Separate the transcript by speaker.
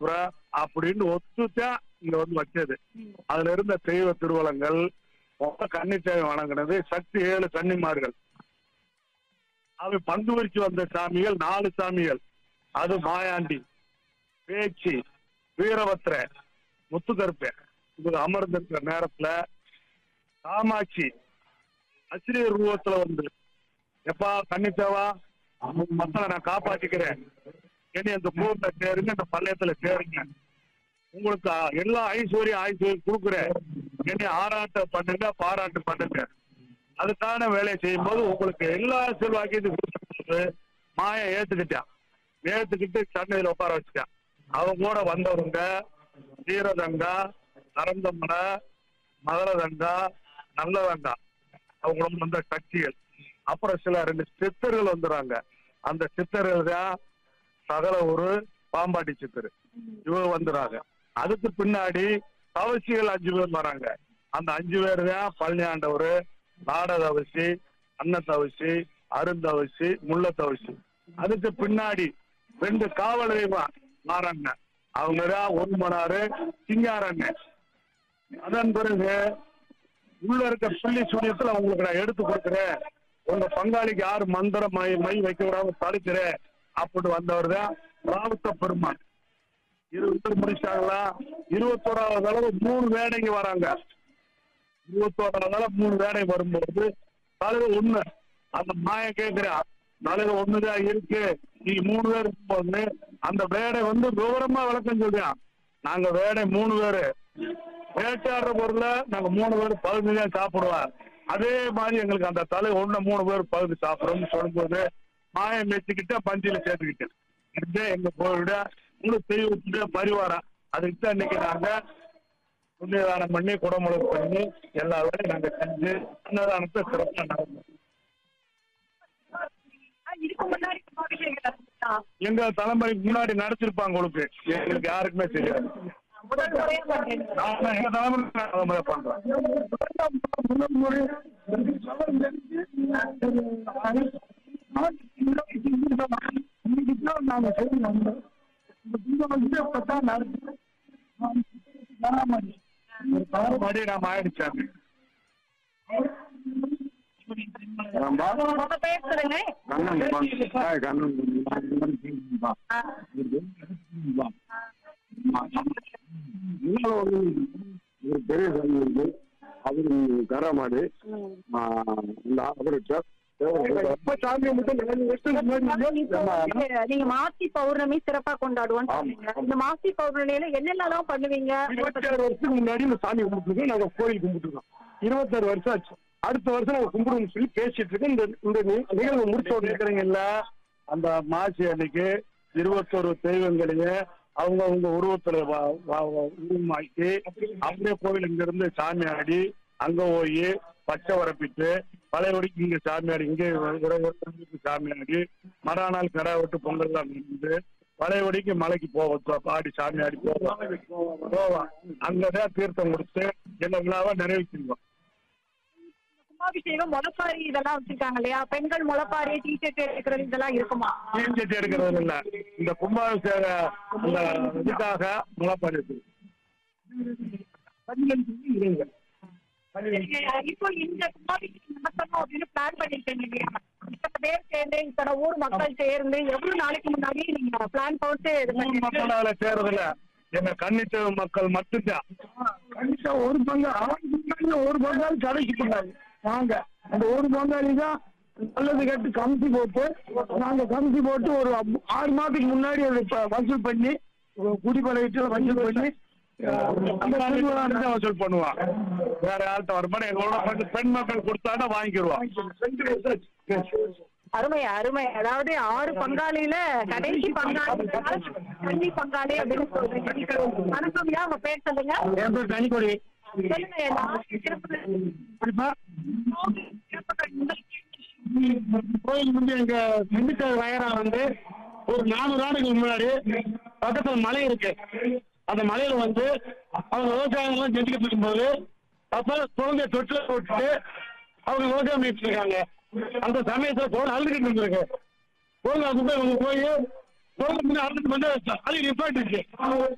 Speaker 1: முறை அப்படின்னு ஒத்துதான் இங்க வந்து வச்சது அதுல இருந்த தெய்வ திருவலங்கள் கன்னித்தேவை வணங்கினது சக்தி ஏழு கன்னிமார்கள் அவை பங்கு விரிச்சு வந்த சாமிகள் நாலு சாமிகள் அது மாயாண்டி பேச்சு வீரபத்ர முத்துக்கருப்ப இது அமர்ந்திருக்கிற நேரத்துல காமாட்சி அசிரியர் உருவத்துல வந்து எப்பா கன்னித்தேவா மக்களை நான் காப்பாத்திக்கிறேன் இனி அந்த கூட்ட சேருங்க இந்த பள்ளியத்துல சேருங்க உங்களுக்கு அ- எல்லா ஐஸ்வர்யம் ஐஸ்வர்யம் கொடுக்குறேன் இனி ஆராட்ட பண்ணுங்க பாராட்டு பண்ணுங்க அதுக்கான வேலையை செய்யும் போது உங்களுக்கு எல்லா செல்வாக்கியத்தையும் கொடுத்து மாயை ஏத்துக்கிட்டான் ஏத்துக்கிட்டு சண்டையில உட்கார வச்சுட்டான் அவங்க கூட வந்தவங்க வீரதங்கா நரந்தமனை மகரதங்கா நல்லதங்கா அவங்களோட வந்த கட்சிகள் அப்புறம் சில ரெண்டு சித்தர்கள் வந்துடுறாங்க அந்த சித்தர்கள் தான் சகல ஒரு பாம்பாட்டி சித்தர் இவங்க வந்துடுறாங்க அதுக்கு பின்னாடி தவசிகள் அஞ்சு பேர் வராங்க அந்த அஞ்சு பேர் தான் பழனி ஆண்டவர் நாடதவசி அன்னத்தவசி அருந்தவசி முள்ளத்தவசி அதுக்கு பின்னாடி ரெண்டு காவல் தெய்வம் மாறாங்க அவங்க தான் ஒரு மணாறு சிங்காரங்க அதன் பிறகு உள்ள இருக்க பிள்ளை சூனியத்துல உங்களுக்கு நான் எடுத்து கொடுக்குறேன் உங்க பங்காளிக்கு யாரு மந்திர மை மை வைக்க விடாம தடுக்கிறேன் அப்படின்னு வந்தவர் தான் ராவுத்த பெருமான் இருபது முடிச்சாங்களா இருபத்தோராவது அளவு மூணு வேடைங்க வராங்க இருபத்தோராவது அளவு மூணு வேடை வரும்போது தலைவர் ஒண்ணு அந்த மாய கேட்கிறா தலைவர் ஒண்ணுதான் இருக்கு நீ மூணு பேர் இருக்கும்போது அந்த வேடை வந்து விவரமா விளக்கம் சொல்றான் நாங்க வேடை மூணு பேரு வேட்டையாடுற பொருள நாங்க மூணு பேர் பகுதி தான் சாப்பிடுவோம் அதே மாதிரி எங்களுக்கு அந்த தலை ஒண்ணு மூணு பேர் பகுதி சாப்பிடுறோம்னு சொல்லும்போது மாயம் வச்சுக்கிட்டு பஞ்சில சேர்த்துக்கிட்டேன் இதுதான் எங்க கோவிட உங்களுக்கு தெய்வத்துடைய பரிவாரம் அதுக்கு தான் இன்னைக்கு நாங்க புண்ணியதானம் பண்ணி குடமுழுக்கு பண்ணி எல்லா வேலையும் நாங்க செஞ்சு அன்னதானத்தை சிறப்பாக நடந்தோம்
Speaker 2: இதுக்கு முன்னாடி கும்பாபிஷேகம் நடந்துச்சா?
Speaker 1: எங்க தலைமுறைக்கு முன்னாடி நடத்திருப்பாங்க உங்களுக்கு எங்களுக்கு யாருக்குமே தெரியாது
Speaker 2: முதல் முறையா பண்றீங்க.
Speaker 1: நாம எங்க தலைமுறை தலைமுறை பண்றோம் மறுபடி நாம ஆயிடுச்சாங்க
Speaker 2: உங்க பேர் சொல்லுங்க ஆ,
Speaker 3: ஒரு பெரிய சாமி இருக்கு அவரு கரமாடு இந்த அவருக்கு
Speaker 1: இப்ப சாமியை மட்டும் நாலு வருஷத்துக்கு முன்னாடி
Speaker 2: இப்போ வந்து நீங்க மாசி பௌர்ணமி சிறப்பா கொண்டாடுவோம்னு சொன்னீங்க இந்த மாசி பௌர்ணமியில என்னென்னலாம் பண்ணுவீங்க
Speaker 1: இருபத்தாறு வருஷத்துக்கு முன்னாடி இந்த சாமி கும்பிட்டுருக்கோம் நாங்க கோயில் கும்பிட்டுருக்கோம் இருபத்தாறு வருஷம் ஆச்சு அடுத்த வருஷம் நாங்க கும்பிடுவோம்னு சொல்லி பேசிட்டு இருக்கோம் இந்த இந்த நி- நிகழ்வு முடிச்ச இருக்கிறீங்கல்ல அந்த மாசி அன்னைக்கு இருபத்தொரு தெய்வங்களையும் அவங்க அவங்க உருவத்துல வ- வ- வ- உருவமாக்கி அப்படியே கோவில் இங்க இருந்து சாமி ஆடி அங்க போய் பச்சை வரப்பிட்டு பழையபடிக்கு இங்க சாமி ஆடி இங்கே இரவு சாமி ஆடி மறுநாள் கடை விட்டு பொங்கல்லாம் நின்று பழையபடிக்கு மலைக்கு போவோம் பாடி சாமி ஆடி போவோம் போவோம் அங்கதான் தீர்த்தம் கொடுத்து எல்லா விழாவா நிறைவேற்றிருவோம்
Speaker 2: கும்பாபிஷேகம் முளைப்பாரி இதெல்லாம் வச்சிருக்காங்க இல்லையா பெண்கள் முளைப்பாரி டீஷர்ட் எடுக்கிறது இதெல்லாம் இருக்குமா
Speaker 1: தீஞ்சட்டி எடுக்கிறது இல்ல இந்த கும்பாபிஷேக இந்த இதுக்காக முளைப்பாடி இருக்கு பதினஞ்சு இருங்க
Speaker 2: இப்போ இந்த கும்பாபிஷேகம் நடத்தணும் அப்படின்னு பிளான் பண்ணிருக்கீங்க இல்லையா இத்தனை பேர் சேர்ந்து இத்தனை ஊர் மக்கள் சேர்ந்து எவ்வளவு நாளைக்கு முன்னாடி நீங்க பிளான் போட்டு இது
Speaker 1: ஊர்
Speaker 2: பண்ணி
Speaker 1: மக்கள் அதுல சேர்றதில்ல எங்க கன்னித்தேவ மக்கள் மட்டும்தான்
Speaker 3: கண்டிப்பா ஒரு பங்கு அவனுக்கு முன்னாடி ஒரு பங்காளி கடைக்கு போனாங்க நாங்க அந்த ஒரு பங்காளி தான் நல்லது கட்டு கமிட்டி போட்டு நாங்க கமிட்டி போட்டு ஒரு அப்- ஆறு மாதத்துக்கு முன்னாடி அதை ப- வசூல் பண்ணி குடிப்படையிட்டு வசூல் பண்ணி
Speaker 1: அந்த திருவிழா தான் வசூல் பண்ணுவான் வேற யார்கிட்ட வருமானம் எங்களோட கொஞ்சம் பெண் மக்கள் கொடுத்தாங்கன்னா வாங்கிக்கிடுவான்
Speaker 2: அருமை அருமை அதாவது ஆறு பங்காளியில கடைசி பங்காளி கன்னி பங்காளி அப்படின்னு சொல்றீங்க வணக்கம் ஐயா உங்க பேர் சொல்லுங்க
Speaker 3: என் பேர் கனிக்கொடி
Speaker 2: சொல்லுங்க எல்லா சிறப்பு
Speaker 3: கோயில் வந்து எங்க திண்டுக்கல் வயரா வந்து ஒரு நானூறு ஆண்டுகளுக்கு முன்னாடி பக்கத்துல மலை இருக்கு அந்த மலையில வந்து அவங்க விவசாயம் எல்லாம் செஞ்சுக்கிட்டு இருக்கும்போது அப்ப குழந்தைய தொட்டில போட்டுட்டு அவங்க விவசாயம் பண்ணிட்டு இருக்காங்க அந்த சமயத்துல குழந்தை அழுதுகிட்டு இருந்திருக்கு குழந்தை அது போய் அவங்க போய் குழந்தை முன்னாடி அழுதுட்டு வந்து அழுகி நிப்பாட்டுச்சு